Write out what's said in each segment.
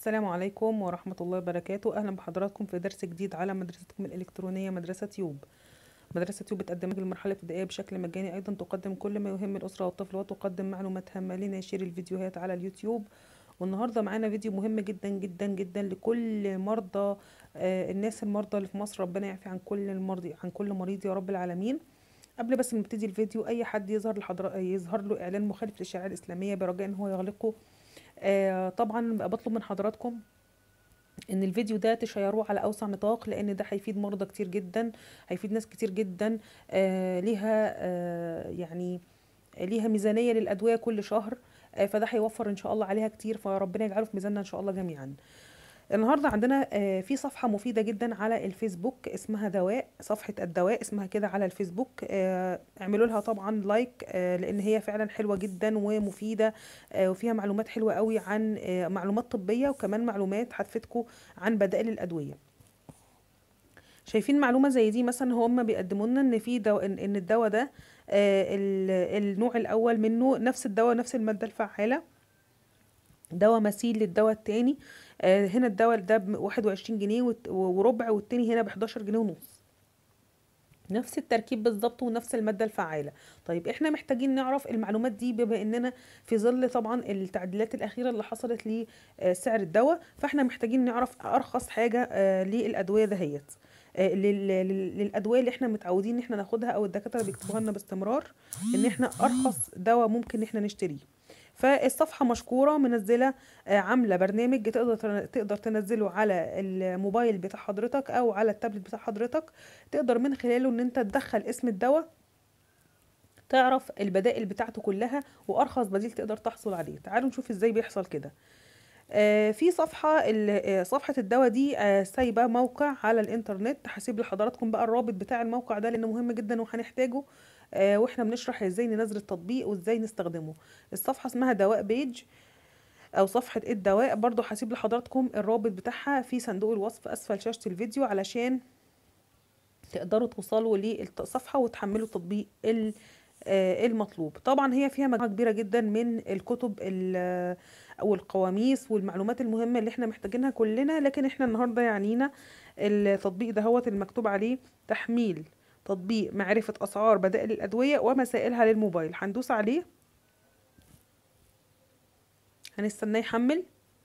السلام عليكم ورحمة الله وبركاته أهلا بحضراتكم في درس جديد على مدرستكم الإلكترونية مدرسة تيوب مدرسة تيوب بتقدم لك المرحلة الابتدائية بشكل مجاني أيضا تقدم كل ما يهم الأسرة والطفل وتقدم معلومات هامة لناشر الفيديوهات على اليوتيوب والنهاردة معانا فيديو مهم جدا جدا جدا لكل مرضى آه الناس المرضى اللي في مصر ربنا يعفي عن كل المرضى عن كل مريض يا رب العالمين قبل بس ما نبتدي الفيديو اي حد يظهر لحضر يظهر له اعلان مخالف للشريعه الاسلاميه برجاء ان هو يغلقه آه طبعا بطلب من حضراتكم ان الفيديو ده تشيروه على اوسع نطاق لان ده هيفيد مرضى كتير جدا هيفيد ناس كتير جدا آه ليها آه يعني ليها ميزانيه للادويه كل شهر آه فده هيوفر ان شاء الله عليها كتير فربنا يجعله في ميزاننا ان شاء الله جميعا النهارده عندنا آه في صفحه مفيده جدا على الفيسبوك اسمها دواء صفحه الدواء اسمها كده على الفيسبوك آه اعملوا لها طبعا لايك آه لان هي فعلا حلوه جدا ومفيده وفيها معلومات حلوه قوي عن معلومات طبيه وكمان معلومات هتفيدكم عن بدائل الادويه شايفين معلومه زي دي مثلا هم بيقدموا لنا ان في دو... ان الدواء ده النوع الاول منه نفس الدواء نفس الماده الفعاله دواء مثيل للدواء التاني آه هنا الدواء ده ب 21 جنيه وربع والتاني هنا ب 11 جنيه ونص نفس التركيب بالظبط ونفس المادة الفعالة طيب احنا محتاجين نعرف المعلومات دي بما اننا في ظل طبعا التعديلات الاخيرة اللي حصلت لسعر الدواء فاحنا محتاجين نعرف ارخص حاجة آه للادوية دهيت آه للادويه اللي احنا متعودين ان احنا ناخدها او الدكاتره بيكتبوها لنا باستمرار ان احنا ارخص دواء ممكن ان احنا نشتريه فالصفحه مشكوره منزله عامله برنامج تقدر تقدر تنزله على الموبايل بتاع حضرتك او على التابلت بتاع حضرتك تقدر من خلاله ان انت تدخل اسم الدواء تعرف البدائل بتاعته كلها وارخص بديل تقدر تحصل عليه تعالوا نشوف ازاي بيحصل كده آه في صفحة صفحة الدواء دي آه سايبة موقع على الانترنت هسيب لحضراتكم بقى الرابط بتاع الموقع ده لانه مهم جدا وهنحتاجه آه واحنا بنشرح ازاي ننزل التطبيق وازاي نستخدمه الصفحة اسمها دواء بيج او صفحة الدواء برضو هسيب لحضراتكم الرابط بتاعها في صندوق الوصف اسفل شاشة الفيديو علشان تقدروا توصلوا للصفحة وتحملوا التطبيق المطلوب طبعا هي فيها مجموعة كبيرة جدا من الكتب او القواميس والمعلومات المهمة اللي احنا محتاجينها كلنا لكن احنا النهاردة يعنينا التطبيق ده هو المكتوب عليه تحميل تطبيق معرفة أسعار بدائل الأدوية ومسائلها للموبايل هندوس عليه هنستناه يحمل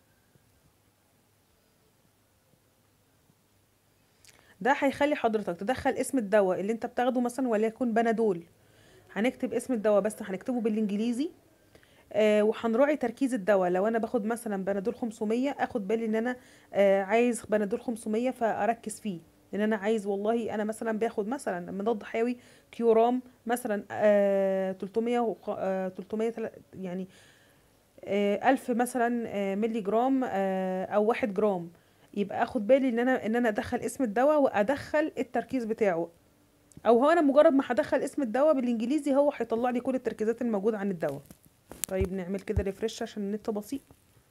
ده هيخلي حضرتك تدخل اسم الدواء اللي انت بتاخده مثلا وليكن بنادول هنكتب اسم الدواء بس هنكتبه بالانجليزي آه وهنراعي تركيز الدواء لو انا باخد مثلا بنادول 500 اخد بالي ان انا آه عايز بنادول 500 فاركز فيه ان انا عايز والله انا مثلا باخد مثلا مضاد حيوي كيورام مثلا آه 300 آه 300 يعني آه 1000 مثلا آه ملي جرام آه او 1 جرام يبقى اخد بالي ان انا ان انا ادخل اسم الدواء وادخل التركيز بتاعه او هو انا مجرد ما هدخل اسم الدواء بالانجليزي هو هيطلع لي كل التركيزات الموجوده عن الدواء طيب نعمل كده ريفرش عشان النت بطيء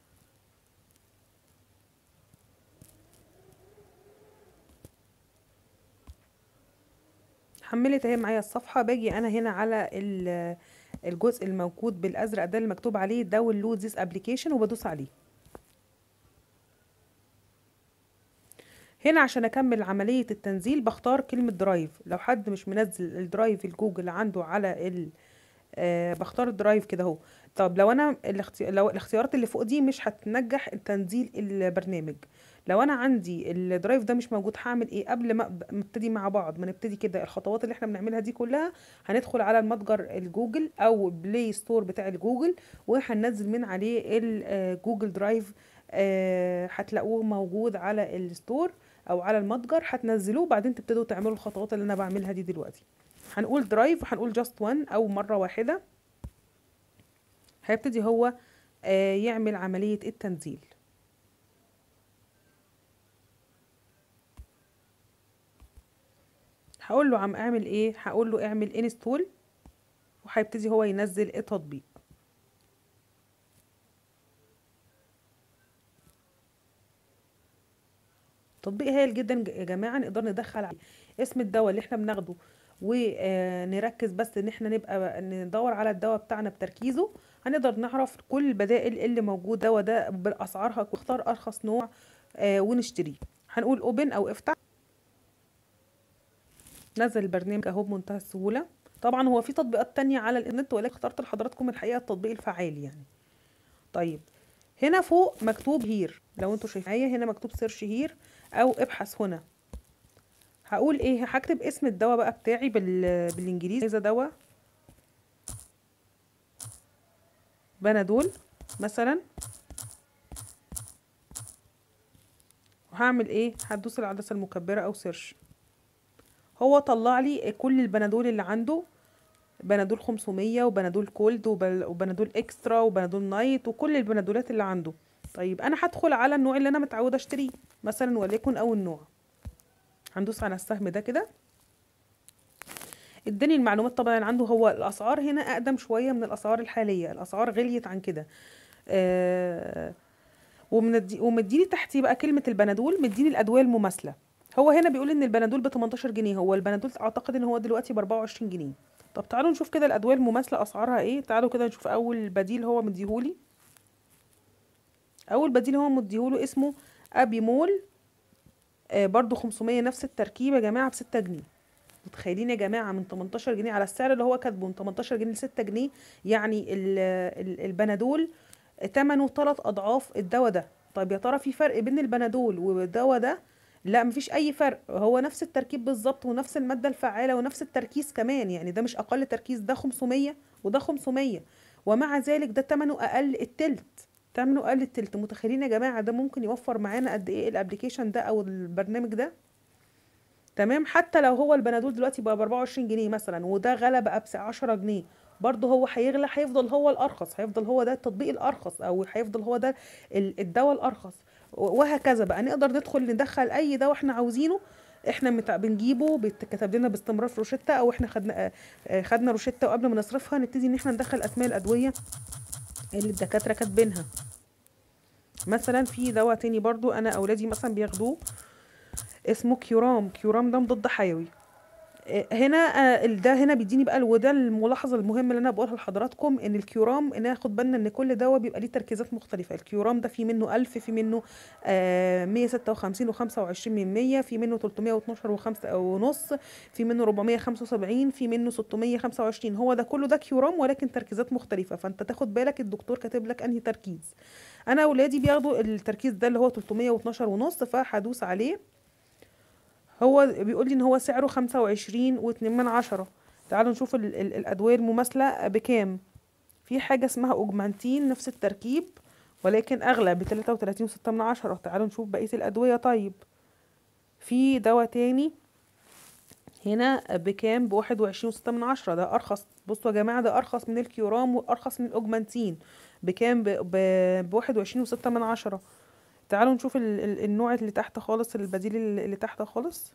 حملت اهي معايا الصفحه باجي انا هنا على الجزء الموجود بالازرق ده اللي مكتوب عليه داونلود ذيس ابلكيشن وبدوس عليه هنا عشان اكمل عمليه التنزيل بختار كلمه درايف لو حد مش منزل الدرايف الجوجل عنده على ال آه بختار الدرايف كده اهو طب لو انا الاختي... لو الاختيارات اللي فوق دي مش هتنجح تنزيل البرنامج لو انا عندي الدرايف ده مش موجود هعمل ايه قبل ما نبتدي مع بعض ما نبتدي كده الخطوات اللي احنا بنعملها دي كلها هندخل على المتجر الجوجل او بلاي ستور بتاع الجوجل وهننزل من عليه الجوجل درايف هتلاقوه موجود على الستور او على المتجر هتنزلوه بعدين تبتدوا تعملوا الخطوات اللي انا بعملها دي دلوقتي هنقول درايف وهنقول جاست وان او مره واحده هيبتدي هو يعمل عمليه التنزيل هقول له عم اعمل ايه هقول له اعمل انستول وهيبتدي هو ينزل التطبيق تطبيق هايل جدا يا جماعه نقدر ندخل عليه اسم الدواء اللي احنا بناخده ونركز بس ان احنا نبقى ندور على الدواء بتاعنا بتركيزه هنقدر نعرف كل البدائل اللي موجود دواء ده باسعارها ونختار ارخص نوع آه، ونشتريه هنقول اوبن او افتح نزل البرنامج اهو بمنتهى السهوله طبعا هو في تطبيقات تانية على الانترنت ولكن اخترت لحضراتكم الحقيقه التطبيق الفعال يعني طيب هنا فوق مكتوب هير لو انتوا شايفين معايا هنا مكتوب سيرش هير او ابحث هنا هقول ايه هكتب اسم الدواء بقى بتاعي بال... بالانجليزي عايزه دواء بنادول مثلا وهعمل ايه هدوس العدسه المكبره او سيرش هو طلع لي كل البنادول اللي عنده بنادول 500 وبنادول كولد وبل- وبنادول اكسترا وبنادول نايت وكل البنادولات اللي عنده طيب انا هدخل على النوع اللي انا متعوده اشتريه مثلا وليكن اول نوع هندوس على السهم ده كده اداني المعلومات طبعا عنده هو الاسعار هنا اقدم شويه من الاسعار الحاليه الاسعار غليت عن كده آه ومندي ومديني تحتيه بقى كلمه البنادول مديني الادويه المماثله هو هنا بيقول ان البنادول ب 18 جنيه هو البنادول اعتقد ان هو دلوقتي ب 24 جنيه طب تعالوا نشوف كده الادويه المماثله اسعارها ايه تعالوا كده نشوف اول بديل هو مديهولي اول بديل هو مديهوله اسمه ابيمول آه برضو 500 نفس التركيبه يا جماعه ب 6 جنيه متخيلين يا جماعه من 18 جنيه على السعر اللي هو كاتبه من 18 جنيه ل 6 جنيه يعني ال- ال- البنادول ثمنه ثلاث اضعاف الدواء ده طيب يا ترى في فرق بين البنادول والدواء ده لا مفيش اي فرق هو نفس التركيب بالظبط ونفس الماده الفعاله ونفس التركيز كمان يعني ده مش اقل تركيز ده 500 وده 500 ومع ذلك ده ثمنه اقل التلت ثمنه اقل التلت متخيلين يا جماعه ده ممكن يوفر معانا قد ايه الابليكيشن ده او البرنامج ده تمام حتى لو هو البنادول دلوقتي بقى ب 24 جنيه مثلا وده غلى بقى ب 10 جنيه برضه هو هيغلى هيفضل هو الارخص هيفضل هو ده التطبيق الارخص او هيفضل هو ده ال- الدواء الارخص وهكذا بقى نقدر ندخل ندخل اي دواء احنا عاوزينه احنا متع... بنجيبه بيتكتب لنا باستمرار في روشته او احنا خدنا آه، آه، خدنا روشته وقبل ما نصرفها نبتدي ان احنا ندخل اسماء الادويه اللي الدكاتره كاتبينها مثلا في دواء تاني برضو انا اولادي مثلا بياخدوه اسمه كيورام كيورام ده مضاد حيوي آه، هنا آه، ال- ده هنا بيديني بقى وده الملاحظه المهمه اللي انا بقولها لحضراتكم ان الكيورام ان ناخد بالنا ان كل دواء بيبقى ليه تركيزات مختلفه الكيورام ده في منه 1000 في منه آه 156 و25 من 100 في منه 312 و5 ونص في منه 475 في منه 625 هو ده كله ده كيورام ولكن تركيزات مختلفه فانت تاخد بالك الدكتور كاتب لك انهي تركيز انا اولادي بياخدوا التركيز ده اللي هو 312 ونص فهدوس عليه هو بيقول لي ان هو سعره خمسة وعشرين واتنين من عشرة تعالوا نشوف ال ال الادوية المماثلة بكام في حاجة اسمها اوجمانتين نفس التركيب ولكن اغلى بتلاتة وتلاتين وستة من عشرة تعالوا نشوف بقية الادوية طيب في دواء تاني هنا بكام بواحد وعشرين وستة من عشرة ده ارخص بصوا يا جماعة ده ارخص من الكيورام وارخص من الاوجمانتين بكام ب- بواحد وعشرين وستة من عشرة تعالوا نشوف ال ال النوع اللي تحت خالص البديل اللي اللي تحت خالص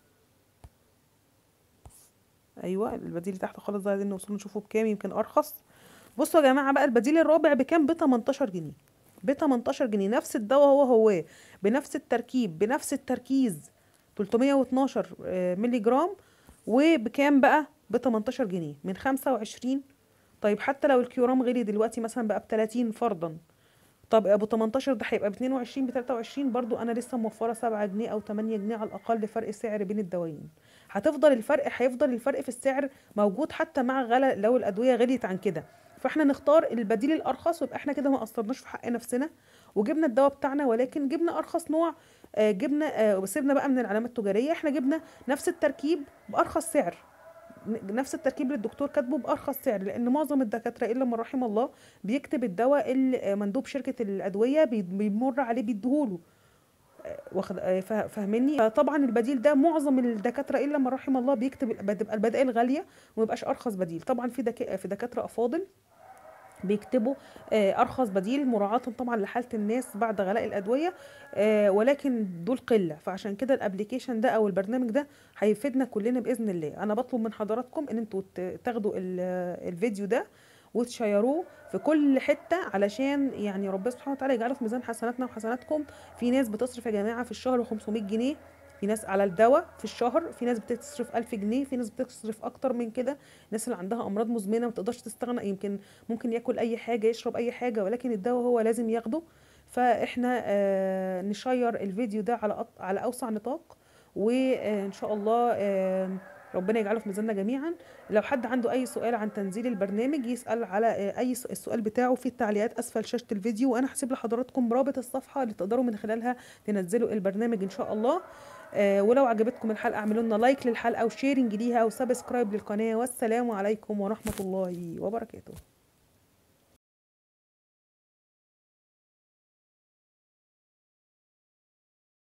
ايوه البديل اللي تحت خالص ده عايزين نوصل نشوفه بكام يمكن ارخص بصوا يا جماعه بقى البديل الرابع بكام ب 18 جنيه ب 18 جنيه نفس الدواء هو هو بنفس التركيب بنفس التركيز 312 آه، مللي جرام وبكام بقى ب 18 جنيه من 25 طيب حتى لو الكيورام غلي دلوقتي مثلا بقى ب 30 فرضا طب ابو 18 ده هيبقى ب 22 ب 23 برضو انا لسه موفره 7 جنيه او 8 جنيه على الاقل فرق سعر بين الدوايين هتفضل الفرق هيفضل الفرق في السعر موجود حتى مع غلا لو الادويه غليت عن كده فاحنا نختار البديل الارخص ويبقى احنا كده ما قصرناش في حق نفسنا وجبنا الدواء بتاعنا ولكن جبنا ارخص نوع آه، جبنا آه، وسيبنا بقى من العلامات التجاريه احنا جبنا نفس التركيب بارخص سعر ن- نفس التركيب اللي الدكتور كاتبه بارخص سعر لان معظم الدكاتره الا من رحم الله بيكتب الدواء اللي مندوب شركه الادويه بي- بيمر عليه بيديهوله آه، واخد آه، فا- فاهمني طبعا البديل ده معظم الدكاتره الا من رحم الله بيكتب بتبقى البدائل غاليه وما يبقاش ارخص بديل طبعا في دك... في دكاتره افاضل بيكتبوا آه، ارخص بديل مراعاه طبعا لحاله الناس بعد غلاء الادويه آه، ولكن دول قله فعشان كده الابليكيشن ده او البرنامج ده هيفيدنا كلنا باذن الله انا بطلب من حضراتكم ان انتوا ت- تاخدوا ال- الفيديو ده وتشيروه في كل حته علشان يعني ربنا سبحانه وتعالى يجعله في ميزان حسناتنا وحسناتكم في ناس بتصرف يا جماعه في الشهر 500 جنيه في ناس على الدواء في الشهر في ناس بتصرف ألف جنيه في ناس بتصرف اكتر من كده الناس اللي عندها امراض مزمنه ما تقدرش تستغنى يمكن ممكن ياكل اي حاجه يشرب اي حاجه ولكن الدواء هو لازم ياخده فاحنا آه نشير الفيديو ده على أط- على اوسع نطاق وان شاء الله آه ربنا يجعله في ميزاننا جميعا لو حد عنده اي سؤال عن تنزيل البرنامج يسال على آه، اي س- السؤال بتاعه في التعليقات اسفل شاشه الفيديو وانا هسيب لحضراتكم رابط الصفحه اللي تقدروا من خلالها تنزلوا البرنامج ان شاء الله آه ولو عجبتكم الحلقه اعملوا لنا لايك للحلقه وشيرنج ليها وسبسكرايب للقناه والسلام عليكم ورحمه الله وبركاته